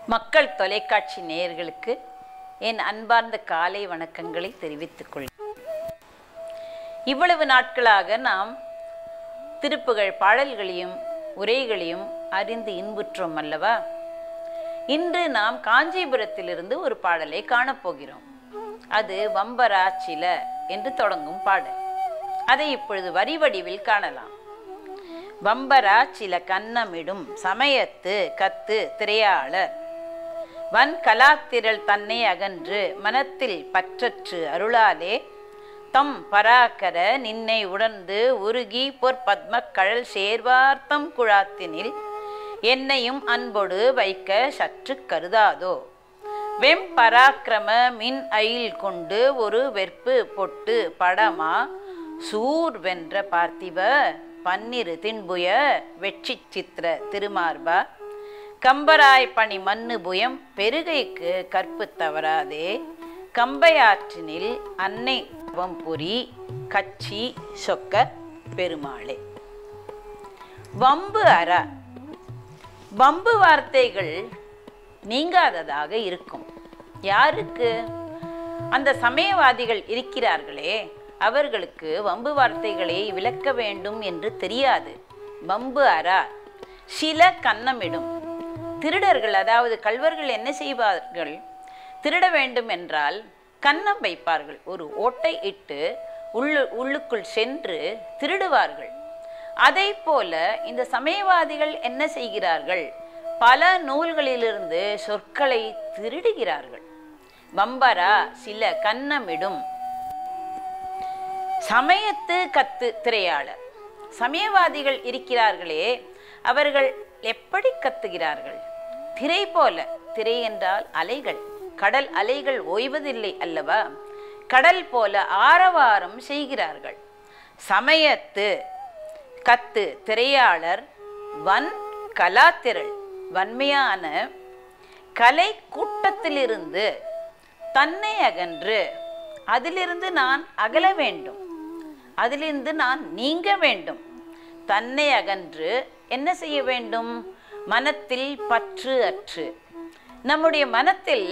மக்கள் தொலைக்காட்சி நேயர்களுக்கு என் அன்பார்ந்த காலை வணக்கங்களை தெரிவித்துக் கொள் இவ்வளவு நாட்களாக நாம் திருப்புகழ் பாடல்களையும் உரைகளையும் அறிந்து இன்புற்றோம் அல்லவா இன்று நாம் காஞ்சிபுரத்திலிருந்து ஒரு பாடலை காணப்போகிறோம் அது வம்பரா சில என்று தொடங்கும் பாடல் அதை இப்பொழுது வரி வடிவில் காணலாம் வம்பரா சில கன்னமிடும் சமயத்து கத்து திரையாளர் வன் கலாத்திரள் தன்னை அகன்று மனத்தில் பற்றற்று அருளாலே தம் பராக்கர நின்னை உணர்ந்து உருகி பொற்பத்மக் கழல் சேர்வார்த்தம் குழாத்தினில் என்னையும் அன்பொடு வைக்க சற்று கருதாதோ வெம் பராக்கிரம மின் அயில் கொண்டு ஒரு வெற்பு பொட்டு படமா சூர் வென்ற பார்த்திப பன்னிரு தின்புய வெற்றி சித்திர திருமார்பா கம்பராய் பணி மண்ணு புயம் பெருகைக்கு கற்பு தவறாதே கம்பையாற்றினில் அன்னை வம்புரி கச்சி சொக்க பெருமாளே வம்பு அற வம்பு வார்த்தைகள் நீங்காததாக இருக்கும் யாருக்கு அந்த சமயவாதிகள் இருக்கிறார்களே அவர்களுக்கு வம்பு வார்த்தைகளை விளக்க வேண்டும் என்று தெரியாது வம்பு அரா சில கன்னமிடும் திருடர்கள் அதாவது கல்வர்கள் என்ன செய்வார்கள் திருட வேண்டும் என்றால் கன்னம் வைப்பார்கள் ஒரு ஓட்டை இட்டு உள்ளு உள்ளுக்குள் சென்று திருடுவார்கள் அதை போல இந்த சமயவாதிகள் என்ன செய்கிறார்கள் பல நூல்களிலிருந்து சொற்களை திருடுகிறார்கள் வம்பரா சில கன்னமிடும் சமயத்து கத்து திரையாளர் சமயவாதிகள் இருக்கிறார்களே அவர்கள் எப்படி கத்துகிறார்கள் திரை போல திரை என்றால் அலைகள் கடல் அலைகள் ஓய்வதில்லை அல்லவா கடல் போல ஆரவாரம் செய்கிறார்கள் சமயத்து கத்து திரையாளர் வன் கலாத்திரள் வன்மையான கலை கூட்டத்திலிருந்து தன்னை அகன்று அதிலிருந்து நான் அகல வேண்டும் அதிலிருந்து நான் நீங்க வேண்டும் தன்னை அகன்று என்ன செய்ய வேண்டும் மனத்தில் பற்று அற்று நம்முடைய மனத்தில்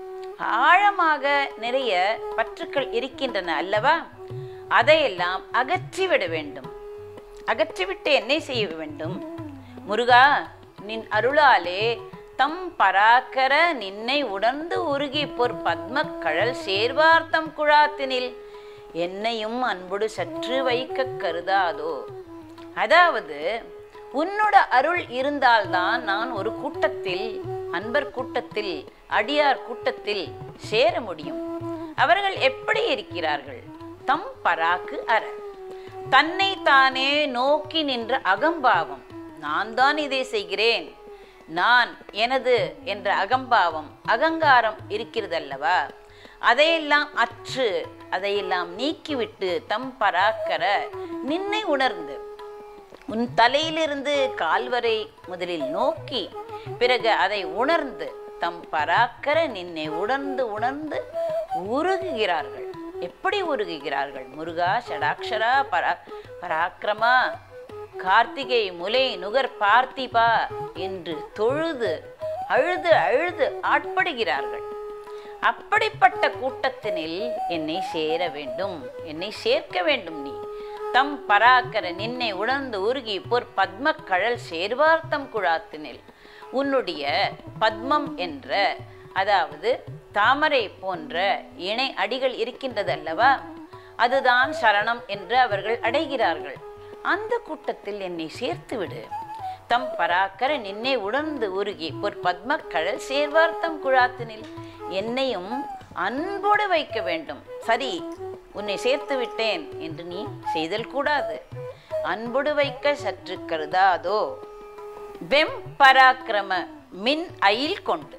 ஆழமாக நிறைய பற்றுக்கள் இருக்கின்றன அல்லவா அதையெல்லாம் அகற்றிவிட வேண்டும் அகற்றிவிட்டு என்ன செய்ய வேண்டும் முருகா நின் அருளாலே தம் பராக்கர நின்னை உணர்ந்து உருகி பொற் பத்ம கழல் சேர்வார்த்தம் குழாத்தினில் என்னையும் அன்புடு சற்று வைக்க கருதாதோ அதாவது உன்னோட அருள் இருந்தால்தான் நான் ஒரு கூட்டத்தில் அன்பர் கூட்டத்தில் அடியார் கூட்டத்தில் சேர முடியும் அவர்கள் எப்படி இருக்கிறார்கள் தம் பராக்கு அற தன்னை தானே நோக்கி நின்ற அகம்பாவம் நான் தான் இதை செய்கிறேன் நான் எனது என்ற அகம்பாவம் அகங்காரம் இருக்கிறதல்லவா அதையெல்லாம் அற்று அதையெல்லாம் நீக்கிவிட்டு தம் பராக்கர நின்னை உணர்ந்து உன் தலையிலிருந்து கால்வரை முதலில் நோக்கி பிறகு அதை உணர்ந்து தம் பராக்கர நின்னை உணர்ந்து உணர்ந்து உருகுகிறார்கள் எப்படி உருகுகிறார்கள் முருகா ஷடாக்ஷரா பரா பராக்கிரமா கார்த்திகை முலை நுகர் பார்த்திபா என்று தொழுது அழுது அழுது ஆட்படுகிறார்கள் அப்படிப்பட்ட கூட்டத்தினில் என்னை சேர வேண்டும் என்னை சேர்க்க வேண்டும் நீ தம் பராக்கர நின்னை உணர்ந்து உருகி பொற் பத்ம கழல் சேர்வார்த்தம் குழாத்தினில் உன்னுடைய பத்மம் என்ற அதாவது தாமரை போன்ற இணை அடிகள் இருக்கின்றது அல்லவா அதுதான் சரணம் என்று அவர்கள் அடைகிறார்கள் அந்த கூட்டத்தில் என்னை சேர்த்து விடு தம் பராக்கர நின்னை உணர்ந்து உருகி பொற் பத்ம கழல் சேர்வார்த்தம் குழாத்தினில் என்னையும் அன்போடு வைக்க வேண்டும் சரி உன்னை சேர்த்து விட்டேன் என்று நீ செய்தல் கூடாது அன்போடு வைக்க சற்று கருதாதோ வெம் பராக்கிரம மின் அயில் கொண்டு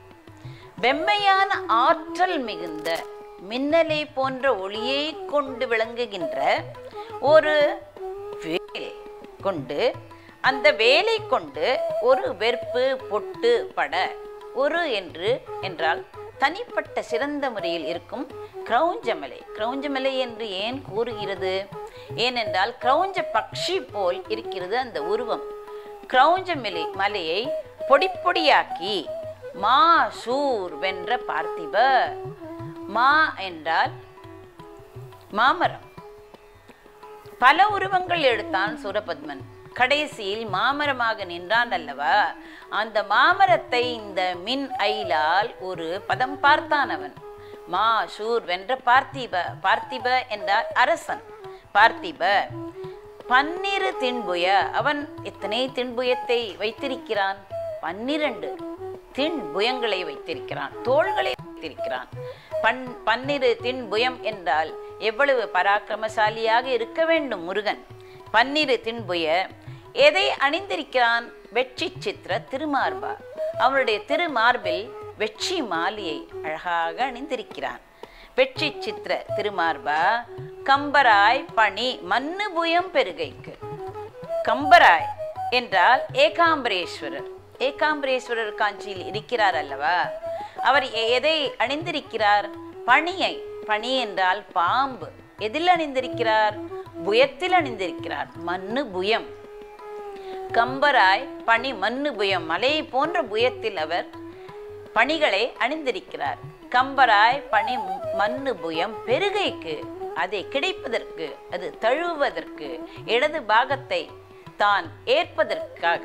வெம்மையான ஆற்றல் மிகுந்த மின்னலை போன்ற ஒளியை கொண்டு விளங்குகின்ற ஒரு வேல் கொண்டு அந்த வேலை கொண்டு ஒரு வெறுப்பு பொட்டு பட ஒரு என்று என்றால் தனிப்பட்ட சிறந்த முறையில் இருக்கும் கிரௌஞ்சமலை கிரௌஞ்சமலை என்று ஏன் கூறுகிறது ஏனென்றால் கிரௌஞ்ச பக்ஷி போல் இருக்கிறது அந்த உருவம் கிரௌஞ்ச மலை மலையை பொடி பொடியாக்கி மா சூர் வென்ற பார்த்திப மா என்றால் மாமரம் பல உருவங்கள் எடுத்தான் சூரபத்மன் கடைசியில் மாமரமாக நின்றான் அல்லவா அந்த மாமரத்தை இந்த மின் ஐலால் ஒரு பதம் பார்த்தான் அவன் மா சூர் வென்ற பார்த்திப பார்த்திப என்றால் அரசன் பார்த்திப பன்னிரு தின்புய அவன் எத்தனை தின்புயத்தை வைத்திருக்கிறான் பன்னிரண்டு தின் புயங்களை வைத்திருக்கிறான் தோள்களை வைத்திருக்கிறான் பன் பன்னிரு தின் புயம் என்றால் எவ்வளவு பராக்கிரமசாலியாக இருக்க வேண்டும் முருகன் பன்னிரு தின்புய எதை அணிந்திருக்கிறான் வெற்றி சித்திர திருமார்பா அவனுடைய திருமார்பில் வெற்றி மாலியை அழகாக அணிந்திருக்கிறான் வெற்றி சித்திர திருமார்பா கம்பராய் பணி மண்ணு புயம் பெருகைக்கு கம்பராய் என்றால் ஏகாம்பரேஸ்வரர் ஏகாம்பரேஸ்வரர் காஞ்சியில் இருக்கிறார் அல்லவா அவர் எ- எதை அணிந்திருக்கிறார் பணியை பணி என்றால் பாம்பு எதில் அணிந்திருக்கிறார் புயத்தில் அணிந்திருக்கிறார் மண்ணு புயம் கம்பராய் பனி மண்ணு புயம் மலையை போன்ற புயத்தில் அவர் பணிகளை அணிந்திருக்கிறார் கம்பராய் பனி மண்ணு புயம் பெருகைக்கு அதை கிடைப்பதற்கு அது தழுவுவதற்கு இடது பாகத்தை தான் ஏற்பதற்காக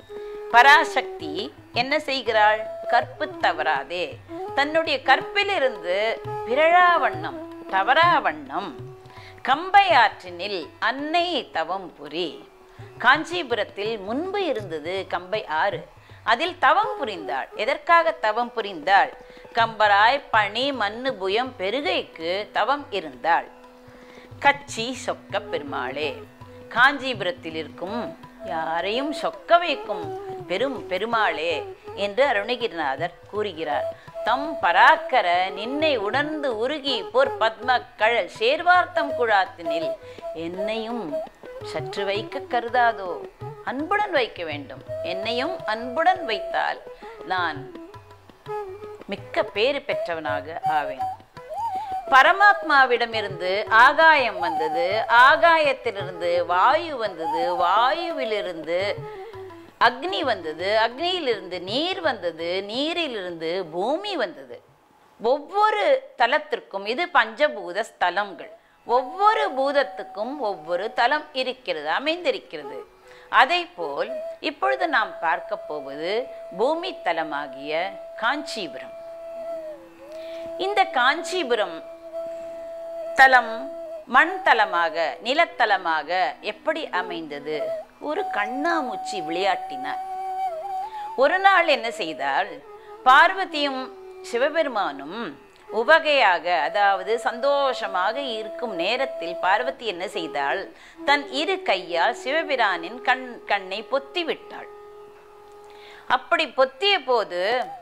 பராசக்தி என்ன செய்கிறாள் கற்பு தவறாதே தன்னுடைய கற்பிலிருந்து பிறழா வண்ணம் தவறா வண்ணம் கம்பை ஆற்றினில் அன்னை தவம் புரி காஞ்சிபுரத்தில் முன்பு இருந்தது கம்பை ஆறு அதில் தவம் புரிந்தாள் எதற்காக தவம் புரிந்தாள் கம்பராய் பனி மண்ணு புயம் பெருகைக்கு தவம் இருந்தாள் கச்சி சொக்க பெருமாளே காஞ்சிபுரத்தில் இருக்கும் யாரையும் சொக்க வைக்கும் பெரும் பெருமாளே என்று அருணகிரிநாதர் கூறுகிறார் தம் பராக்கர நின்னை உணர்ந்து உருகி போர் பத்ம கழல் சேர்வார்த்தம் குழாத்தினில் என்னையும் சற்று வைக்க கருதாதோ அன்புடன் வைக்க வேண்டும் என்னையும் அன்புடன் வைத்தால் நான் மிக்க பேறு பெற்றவனாக ஆவேன் பரமாத்மாவிடமிருந்து ஆகாயம் வந்தது ஆகாயத்திலிருந்து வாயு வந்தது வாயுவிலிருந்து அக்னி வந்தது அக்னியிலிருந்து நீர் வந்தது நீரிலிருந்து பூமி வந்தது ஒவ்வொரு தலத்திற்கும் இது பஞ்சபூத ஸ்தலங்கள் ஒவ்வொரு பூதத்துக்கும் ஒவ்வொரு தலம் இருக்கிறது அமைந்திருக்கிறது அதை போல் இப்பொழுது நாம் பார்க்க போவது பூமி தலமாகிய காஞ்சிபுரம் இந்த காஞ்சிபுரம் தலம் மண் தலமாக நிலத்தலமாக எப்படி அமைந்தது ஒரு கண்ணாமூச்சி விளையாட்டினார் ஒரு நாள் என்ன செய்தால் பார்வதியும் சிவபெருமானும் உவகையாக அதாவது சந்தோஷமாக இருக்கும் நேரத்தில் பார்வதி என்ன செய்தாள் தன் இரு கையால் சிவபிரானின் கண் கண்ணை பொத்தி விட்டாள் அப்படி பொத்திய போது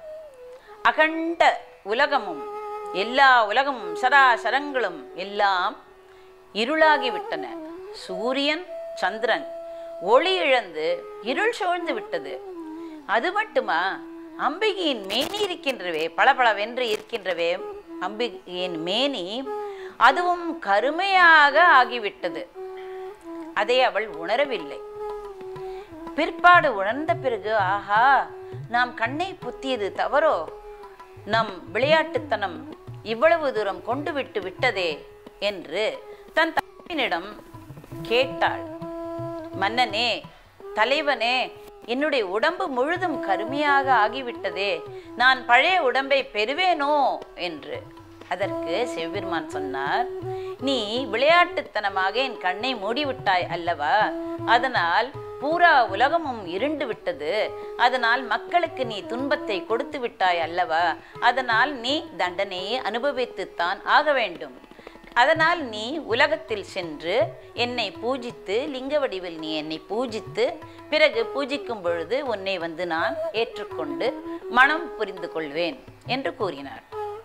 அகண்ட உலகமும் எல்லா உலகமும் சராசரங்களும் எல்லாம் இருளாகி விட்டன சூரியன் சந்திரன் ஒளி இழந்து இருள் சூழ்ந்து விட்டது அது மட்டுமா அம்பிகையின் மேனி இருக்கின்றவே பளபளவென்று இருக்கின்றவே அம்பிகையின் மேனி அதுவும் கருமையாக ஆகிவிட்டது அதை அவள் உணரவில்லை பிற்பாடு உணர்ந்த பிறகு ஆஹா நாம் கண்ணை புத்தியது தவறோ நம் விளையாட்டுத்தனம் இவ்வளவு தூரம் கொண்டு விட்டு விட்டதே என்று தன் தந்தையினிடம் கேட்டாள் மன்னனே தலைவனே என்னுடைய உடம்பு முழுதும் கருமையாக ஆகிவிட்டதே நான் பழைய உடம்பை பெறுவேனோ என்று அதற்கு சிவபெருமான் சொன்னார் நீ விளையாட்டுத்தனமாக என் கண்ணை மூடிவிட்டாய் அல்லவா அதனால் பூரா உலகமும் இருண்டு விட்டது அதனால் மக்களுக்கு நீ துன்பத்தை கொடுத்து விட்டாய் அல்லவா அதனால் நீ தண்டனையை அனுபவித்துத்தான் ஆக வேண்டும் அதனால் நீ உலகத்தில் சென்று என்னை பூஜித்து லிங்க வடிவில் நீ என்னை பூஜித்து பிறகு பூஜிக்கும் பொழுது உன்னை வந்து நான் ஏற்றுக்கொண்டு மனம் புரிந்து கொள்வேன் என்று கூறினார்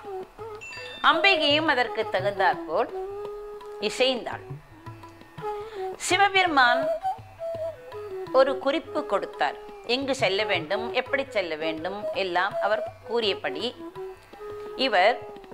அம்பிகையும் அதற்கு தகுந்தாற்போல் இசைந்தாள் சிவபெருமான் ஒரு குறிப்பு கொடுத்தார் எங்கு செல்ல வேண்டும் எப்படி செல்ல வேண்டும் எல்லாம் அவர் கூறியபடி இவர்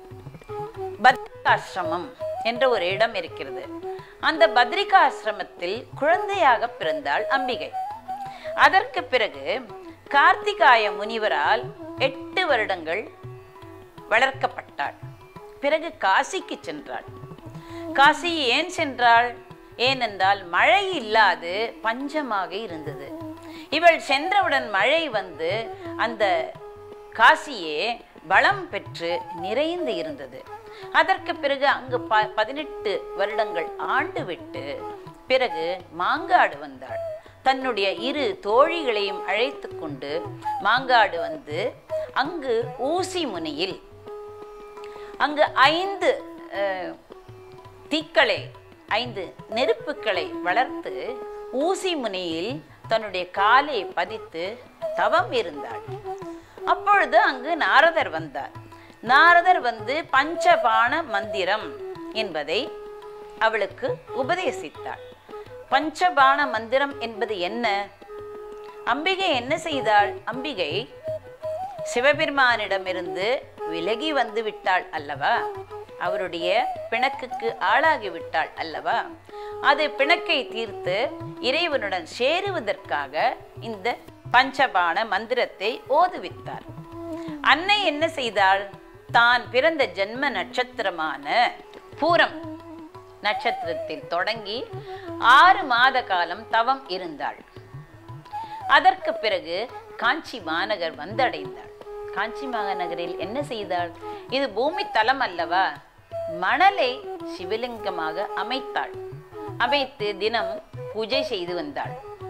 பத்ரிகாசிரமம் என்ற ஒரு இடம் இருக்கிறது அந்த பத்ரிகாசிரமத்தில் குழந்தையாக பிறந்தாள் அம்பிகை அதற்கு பிறகு கார்த்திகாய முனிவரால் எட்டு வருடங்கள் வளர்க்கப்பட்டாள் பிறகு காசிக்கு சென்றாள் காசி ஏன் சென்றாள் ஏனென்றால் மழை இல்லாது பஞ்சமாக இருந்தது இவள் சென்றவுடன் மழை வந்து அந்த காசியே வளம் பெற்று நிறைந்து இருந்தது அதற்கு பிறகு அங்கு ப பதினெட்டு வருடங்கள் ஆண்டு விட்டு பிறகு மாங்காடு வந்தாள் தன்னுடைய இரு தோழிகளையும் அழைத்து கொண்டு மாங்காடு வந்து அங்கு ஊசி முனையில் அங்கு ஐந்து அஹ், தீக்களை ஐந்து நெருப்புக்களை வளர்த்து ஊசி முனையில் தன்னுடைய காலை பதித்து தவம் இருந்தாள் அப்பொழுது அங்கு நாரதர் வந்தார் நாரதர் வந்து பஞ்சபாண மந்திரம் என்பதை அவளுக்கு உபதேசித்தாள் பஞ்சபாண மந்திரம் என்பது என்ன அம்பிகை என்ன செய்தாள் அம்பிகை சிவபெருமானிடமிருந்து விலகி வந்து விட்டாள் அல்லவா அவருடைய பிணக்குக்கு ஆளாகி விட்டாள் அல்லவா அது பிணக்கை தீர்த்து இறைவனுடன் சேருவதற்காக இந்த பஞ்சபாண மந்திரத்தை ஓதுவித்தார் அன்னை என்ன செய்தாள் தான் பிறந்த ஜென்ம நட்சத்திரமான பூரம் நட்சத்திரத்தில் தொடங்கி ஆறு மாத காலம் தவம் இருந்தாள் அதற்கு பிறகு காஞ்சி மாநகர் வந்தடைந்தாள் காஞ்சி மாநகரில் என்ன செய்தாள் இது பூமி தலம் அல்லவா மணலை சிவலிங்கமாக அமைத்தாள் அமைத்து தினம் பூஜை செய்து வந்தாள்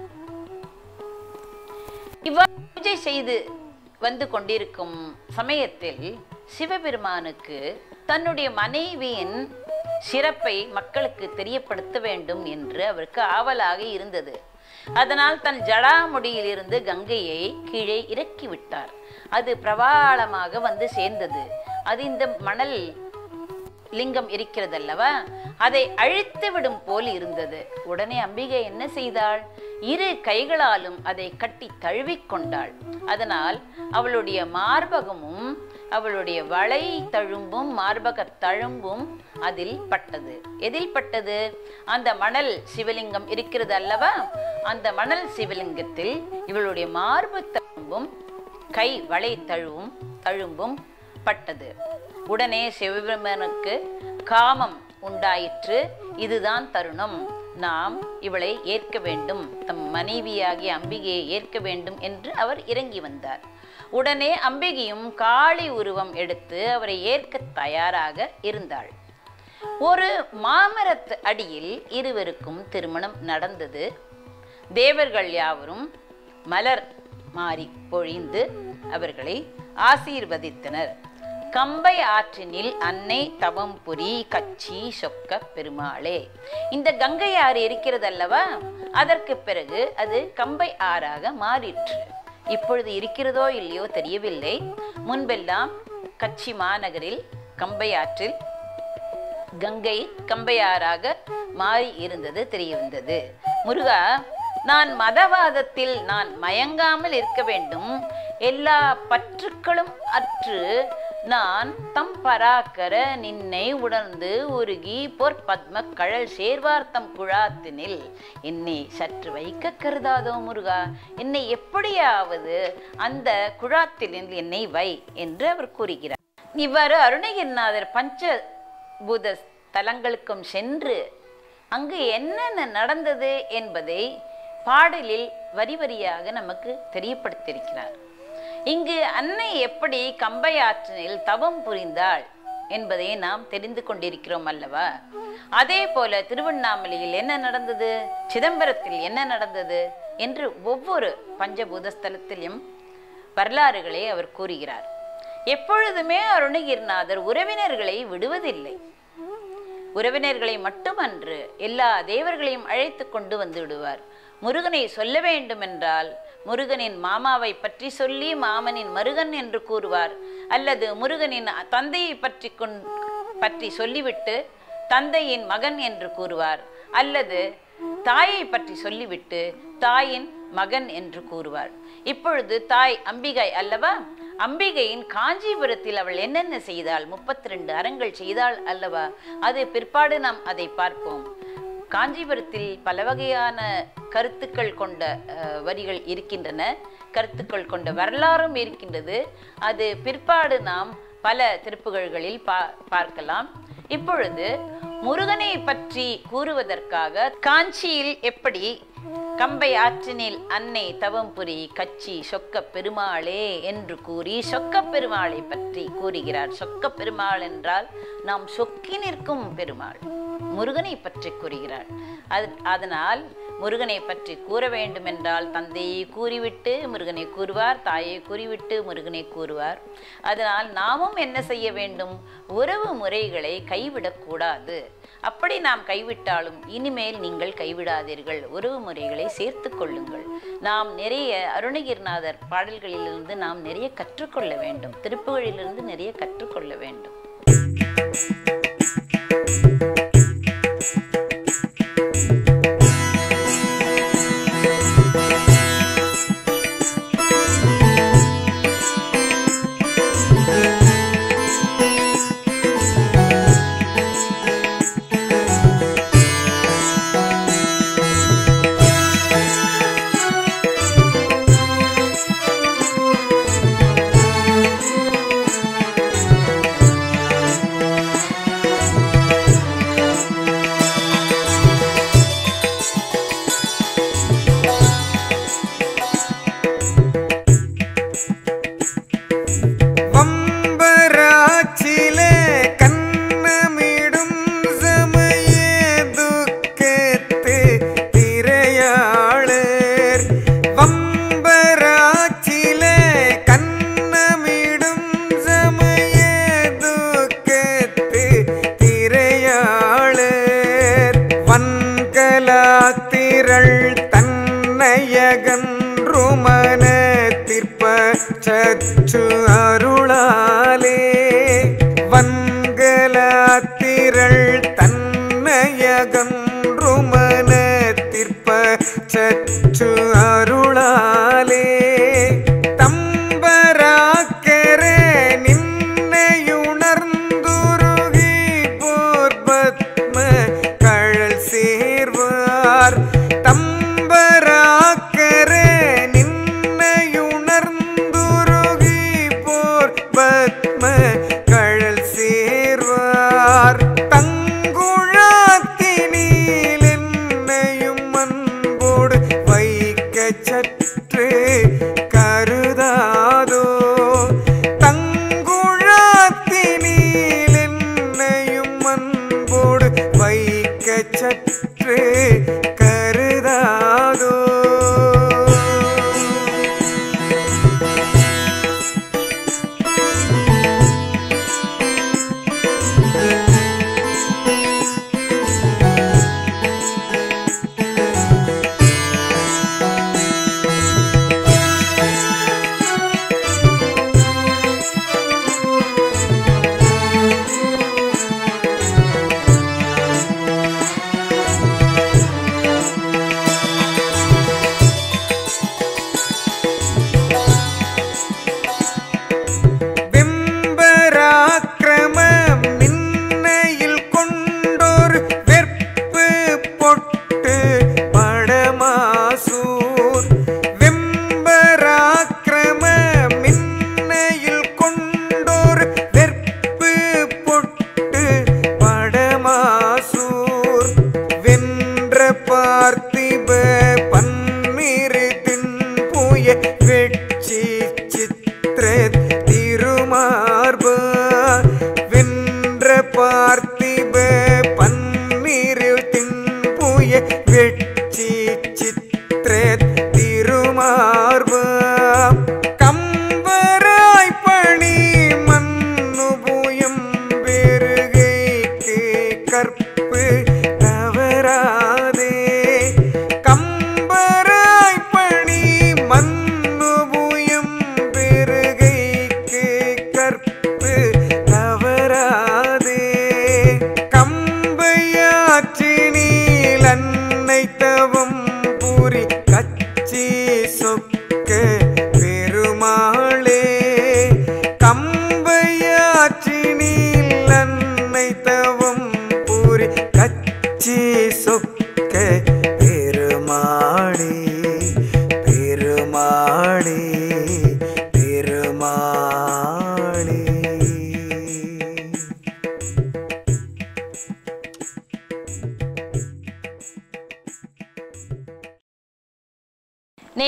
இவ்வாறு பூஜை செய்து வந்து கொண்டிருக்கும் சமயத்தில் சிவபெருமானுக்கு தன்னுடைய மனைவியின் சிறப்பை மக்களுக்கு தெரியப்படுத்த வேண்டும் என்று அவருக்கு ஆவலாக இருந்தது அதனால் தன் ஜடாமுடியிலிருந்து கங்கையை கீழே இறக்கி விட்டார் அது பிரபாளமாக வந்து சேர்ந்தது அது இந்த மணல் லிங்கம் இருக்கிறதல்லவா அதை அழித்து விடும் போல் இருந்தது உடனே அம்பிகை என்ன செய்தாள் இரு கைகளாலும் அதை கட்டி தழுவிக்கொண்டாள் அதனால் அவளுடைய மார்பகமும் அவளுடைய வளை தழும்பும் மார்பக தழும்பும் அதில் பட்டது எதில் பட்டது அந்த மணல் சிவலிங்கம் இருக்கிறது அல்லவா அந்த மணல் சிவலிங்கத்தில் இவளுடைய மார்பு தழும்பும் கை வளை தழுவும் தழும்பும் பட்டது உடனே சிவபெருமனுக்கு காமம் உண்டாயிற்று இதுதான் தருணம் நாம் இவளை ஏற்க வேண்டும் தம் மனைவியாகிய அம்பிகையை ஏற்க வேண்டும் என்று அவர் இறங்கி வந்தார் உடனே அம்பிகையும் காளி உருவம் எடுத்து அவரை ஏற்க தயாராக இருந்தாள் ஒரு மாமரத்து அடியில் இருவருக்கும் திருமணம் நடந்தது தேவர்கள் யாவரும் மலர் மாறி பொழிந்து அவர்களை ஆசீர்வதித்தனர் கம்பை ஆற்றினில் அன்னை தவம்புரி கச்சி சொக்க பெருமாளே இந்த கங்கை ஆறு இருக்கிறது அல்லவா அதற்கு பிறகு அது கம்பை ஆறாக மாறிற்று இப்பொழுது இருக்கிறதோ இல்லையோ தெரியவில்லை முன்பெல்லாம் கச்சி மாநகரில் கம்பை ஆற்றில் கங்கை கம்பையாறாக மாறி இருந்தது தெரிய வந்தது முருகா நான் மதவாதத்தில் நான் மயங்காமல் இருக்க வேண்டும் எல்லா பற்றுக்களும் அற்று நான் தம் பராக்கர நின்னை உணர்ந்து உருகி பொற்பத்ம கழல் சேர்வார்த்தம் குழாத்தினில் என்னை சற்று வைக்க கருதாதோ முருகா என்னை எப்படியாவது அந்த குழாத்தினில் என்னை வை என்று அவர் கூறுகிறார் இவ்வாறு அருணகிரிநாதர் பஞ்சபூத தலங்களுக்கும் சென்று அங்கு என்னென்ன நடந்தது என்பதை பாடலில் வரி வரியாக நமக்கு தெரியப்படுத்தியிருக்கிறார் இங்கு அன்னை எப்படி கம்பை ஆற்றினில் தவம் புரிந்தாள் என்பதை நாம் தெரிந்து கொண்டிருக்கிறோம் அல்லவா அதே போல திருவண்ணாமலையில் என்ன நடந்தது சிதம்பரத்தில் என்ன நடந்தது என்று ஒவ்வொரு பஞ்சபூத ஸ்தலத்திலும் வரலாறுகளை அவர் கூறுகிறார் எப்பொழுதுமே அருணகிரிநாதர் உறவினர்களை விடுவதில்லை உறவினர்களை மட்டுமன்று எல்லா தேவர்களையும் அழைத்து கொண்டு வந்து விடுவார் முருகனை சொல்ல வேண்டும் என்றால் முருகனின் மாமாவை பற்றி சொல்லி மாமனின் மருகன் என்று கூறுவார் அல்லது முருகனின் தந்தையை பற்றி கொண் பற்றி சொல்லிவிட்டு தந்தையின் மகன் என்று கூறுவார் அல்லது தாயை பற்றி சொல்லிவிட்டு தாயின் மகன் என்று கூறுவார் இப்பொழுது தாய் அம்பிகை அல்லவா அம்பிகையின் காஞ்சிபுரத்தில் அவள் என்னென்ன செய்தாள் முப்பத்தி ரெண்டு அறங்கள் செய்தாள் அல்லவா அது பிற்பாடு நாம் அதை பார்ப்போம் காஞ்சிபுரத்தில் பல வகையான கருத்துக்கள் கொண்ட அஹ், வரிகள் இருக்கின்றன கருத்துக்கள் கொண்ட வரலாறும் இருக்கின்றது அது பிற்பாடு நாம் பல திருப்புகழ்களில் பா பார்க்கலாம் இப்பொழுது முருகனை பற்றி கூறுவதற்காக காஞ்சியில் எப்படி கம்பை ஆற்றினில் அன்னை தவம்புரி கச்சி சொக்க பெருமாளே என்று கூறி சொக்க பெருமாளை பற்றி கூறுகிறார் சொக்க பெருமாள் என்றால் நாம் சொக்கி நிற்கும் பெருமாள் முருகனை பற்றி கூறுகிறார் அது அதனால் முருகனை பற்றி கூற வேண்டும் என்றால் தந்தையை கூறிவிட்டு முருகனை கூறுவார் தாயை கூறிவிட்டு முருகனை கூறுவார் அதனால் நாமும் என்ன செய்ய வேண்டும் உறவு முறைகளை கைவிடக்கூடாது அப்படி நாம் கைவிட்டாலும் இனிமேல் நீங்கள் கைவிடாதீர்கள் உறவு முறைகளை சேர்த்து கொள்ளுங்கள் நாம் நிறைய அருணகிரிநாதர் பாடல்களிலிருந்து நாம் நிறைய கற்றுக்கொள்ள வேண்டும் திருப்புகளிலிருந்து நிறைய கற்றுக்கொள்ள வேண்டும் வம்பராச்சிலே கண்ணமிடும் சமய துக்கத்து திரையாளர் வம்பராச்சிலே கண்ணமிடும் சமய துக்கத்து திரையாளர் வன்கலாத்திரள் தன்னையகன்றுமன திற்ப சச்சு அருளாலே வன்கலாத்திரள் தன்னையகன்றுமன திற்ப சச்சு அருளாலே தம்பராக்கரே நின்னையுணர்ந்துருகி போர் பத்ம கழல் சேர்வார் தம்பராக்கரே நின்னையுணர்ந்துருகி போர் பத்ம கழல் சேர்வார் தங்குழாத்தினில் என்னையும் அன்போடு வைக்க சற்று கருதாதோ தங்குழாத்தினில் என்னையும் அன்போடு வைக்க சற்று கருதாதோ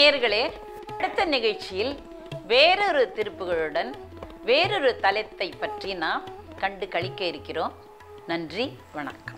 நேயர்களே அடுத்த நிகழ்ச்சியில் வேறொரு திருப்புகளுடன் வேறொரு தலத்தை பற்றி நாம் கண்டு கழிக்க இருக்கிறோம் நன்றி வணக்கம்